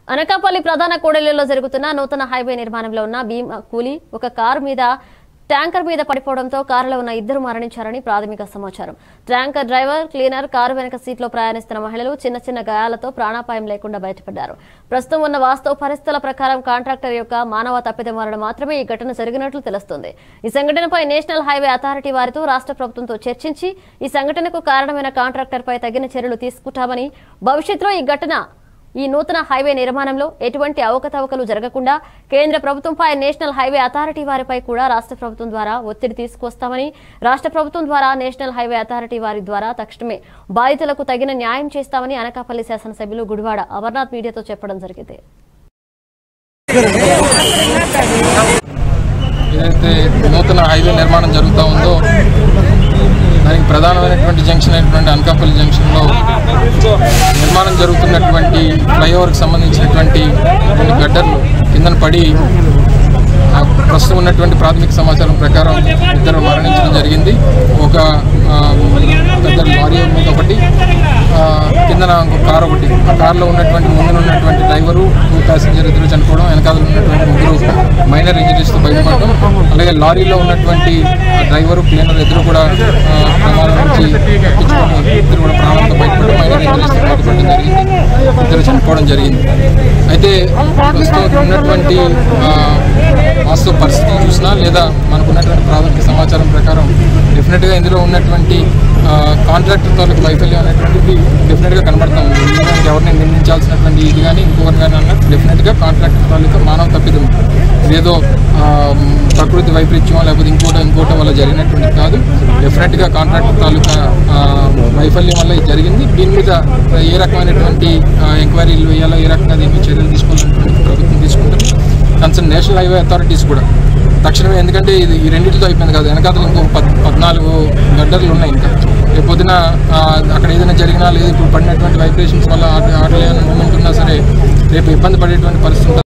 అనకాపల్లి ప్రధాన కూడలిలో జరుగుతున్న నూతన హైవే నిర్మాణంలో ఉన్న భీమా కూలి ఒక కారు మీద ట్యాంకర్ మీద పడిపోవడంతో కారులో ఉన్న ఇద్దరు మరణించారని ప్రాథమిక సమాచారం ట్యాంకర్ డ్రైవర్ క్లీనర్ కారు వెనక సీట్లో ప్రయాణిస్తున్న మహిళలు చిన్న చిన్న గాయాలతో ప్రాణాపాయం లేకుండా బయటపడ్డారు ప్రస్తుతం ఉన్న వాస్తవ పరిస్థితుల ప్రకారం కాంట్రాక్టర్ యొక్క మానవ తప్పిదం వలన మాత్రమే ఈ ఘటన జరిగినట్లు తెలుస్తుంది ఈ సంఘటనపై నేషనల్ హైవే అథారిటీ వారితో రాష్ట్ర ప్రభుత్వంతో చర్చించి ఈ సంఘటనకు కారణమైన కాంట్రాక్టర్ పై తగిన చర్యలు తీసుకుంటామని భవిష్యత్తులో ఈ ఘటన ఈ నూతన హైవే నిర్మాణంలో ఎటువంటి అవకతవకలు జరగకుండా కేంద్ర ప్రభుత్వంపై నేషనల్ హైవే అథారిటీ వారిపై కూడా రాష్ట్ర ప్రభుత్వం ద్వారా ఒత్తిడి తీసుకొస్తామని రాష్ట్ర ప్రభుత్వం ద్వారా నేషనల్ హైవే అథారిటీ వారి ద్వారా తక్షణమే బాధితులకు తగిన న్యాయం చేస్తామని అనకాపల్లి శాసనసభ్యులు గుడివాడ అమర్నాథ్ మీడియాతో చెప్పడం జరిగింది ఏదైతే నూతన హైవే నిర్మాణం జరుగుతూ ఉందో దానికి ప్రధానమైనటువంటి జంక్షన్ అయినటువంటి అనకాపల్లి జంక్షన్లో నిర్మాణం జరుగుతున్నటువంటి ఫ్లైఓవర్కి సంబంధించినటువంటి కొన్ని గడ్డర్లు కిందన పడి ఆ ప్రస్తుతం ఉన్నటువంటి ప్రాథమిక సమాచారం ప్రకారం ఇద్దరు మరణించడం జరిగింది ఒక ఆ, పెద్ద లారీ మీద ఒకటి ఆ, కిందన ఇంకో కారు ఒకటి ఆ కారులో ఉన్నటువంటి ముందున ఉన్నటువంటి డ్రైవరు టూ ప్యాసింజర్ ఇద్దరు చనిపోవడం వెనకాల ఉన్నటువంటి ముగ్గురు మైనర్ ఇంజరీస్తో బయటపడడం అలాగే లారీలో ఉన్నటువంటి ఆ డ్రైవరు క్లీనర్ ఇద్దరు కూడా ఆ, ప్రమాదం నుంచి తప్పించుకొని ఇద్దరు కూడా ప్రాణంతో బయటపడడం మైనర్ ఇంజరీస్తో బయటపడడం జరిగింది ఇద్దరు చనిపోవడం జరిగింది అయితే ప్రస్తుతం ఉన్నటువంటి ఆ, వాస్తవ పరిస్థితులు చూసినా లేదా మనకు ఉన్నటువంటి ప్రాథమిక సమాచారం ప్రకారం డెఫినెట్గా ఇందులో ఉన్నటువంటి కాంట్రాక్టర్ తాలూకు వైఫల్యం అనేటువంటిది డెఫినెట్గా కనబడతా ఉంది ఎందుకంటే ఎవరిని నిర్మించాల్సినటువంటి ఇది కానీ ఇంకొకరు కానీ అన్నట్టు డెఫినెట్గా కాంట్రాక్టర్ తాలూకా మానవ తప్పిదం ఏదో ఆ, ప్రకృతి వైపరీత్యం లేకపోతే ఇంకోటి ఇంకోటి వల్ల జరిగినటువంటి కాదు డెఫినెట్గా కాంట్రాక్టర్ తాలూకా ఆ, వైఫల్యం వల్ల ఇది జరిగింది దీని మీద ఏ రకమైనటువంటి ఎంక్వైరీలు వేయాలో ఏ రకంగా దీని మీద చర్యలు తీసుకోవాలనేటువంటి ప్రభుత్వం తీసుకుంటుంది కన్సర్న్ నేషనల్ హైవే అథారిటీస్ కూడా తక్షణమే ఎందుకంటే ఇది ఈ రెండింటితో అయిపోయింది కాదు వెనకాతలు ఇంకో పద్ పద్నాలుగు గడ్డర్లు ఉన్నాయి ఇంకా రేపు పొద్దున ఆ, అక్కడ ఏదైనా జరిగినా లేదు ఇప్పుడు పడినటువంటి వైబ్రేషన్స్ వల్ల ఆటో ఆటో ఏమైనా మూమెంట్ ఉన్నా సరే రేపు ఇబ్బంది పడేటువంటి పరిస్థితి ఉంటుంది.